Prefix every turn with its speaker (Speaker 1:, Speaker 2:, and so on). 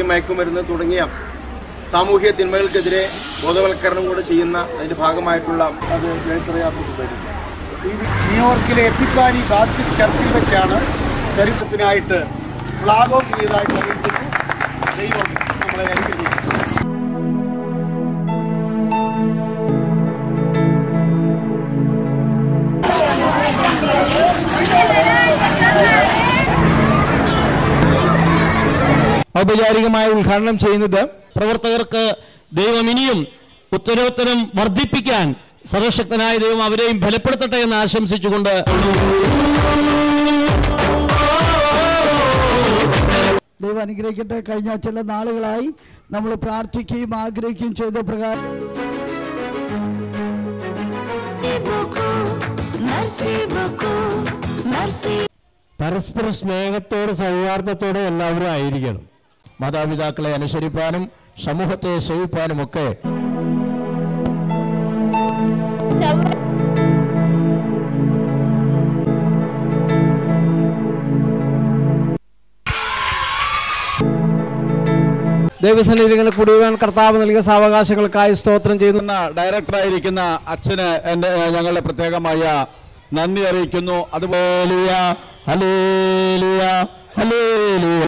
Speaker 1: മയക്കുമരുന്ന് തുടങ്ങിയ സാമൂഹ്യ തിന്മകൾക്കെതിരെ ബോധവൽക്കരണം കൂടെ ചെയ്യുന്ന അതിന്റെ ഭാഗമായിട്ടുള്ള അത് ജയത്രയാത്രയായിരുന്നു
Speaker 2: ഈ ന്യൂയോർക്കിലെ എപ്പിക്കാനി ബാപ്റ്റിസ്റ്റ് ചർച്ചിൽ വെച്ചാണ് ചരിത്രത്തിനായിട്ട് ഫ്ലാഗ് ഓഫ് ചെയ്തതായിട്ട് അറിയിച്ചിട്ട് ദൈവം നമ്മളെ അനുഗ്രഹിക്കും
Speaker 3: ഔപചാരികമായി ഉദ്ഘാടനം ചെയ്യുന്നത്
Speaker 4: പ്രവർത്തകർക്ക് ദൈവം ഇനിയും ഉത്തരോത്തരം വർദ്ധിപ്പിക്കാൻ സർവശക്തനായ ദൈവം അവരെയും ബലപ്പെടുത്തട്ടെ എന്ന് ആശംസിച്ചുകൊണ്ട്
Speaker 5: ദൈവം അനുഗ്രഹിക്കട്ടെ കഴിഞ്ഞ ചില നാളുകളായി നമ്മൾ പ്രാർത്ഥിക്കുകയും ആഗ്രഹിക്കുകയും ചെയ്ത പ്രകാരം
Speaker 6: Merci beaucoup, merci.
Speaker 3: പരസ്പര സ്നേഹത്തോടെ സൗഹാർദ്ദത്തോടെ എല്ലാവരും ആയിരിക്കണം മാതാപിതാക്കളെ അനുസരിപ്പാനും സമൂഹത്തെ സേവിപ്പാനുമൊക്കെ
Speaker 7: ദൈവസന്നിധി ഇങ്ങനെ കുടിയുവാൻ കർത്താവ് നൽകിയ സാവകാശങ്ങൾക്കായി സ്തോത്രം ചെയ്യുന്നു
Speaker 3: എന്ന ഡയറക്ടറായിരിക്കുന്ന അച്ഛന് എൻ്റെ ഞങ്ങളുടെ പ്രത്യേകമായ നന്ദി അറിയിക്കുന്നു അതുപോലെ ഹലേലുയ ഹലേലുയ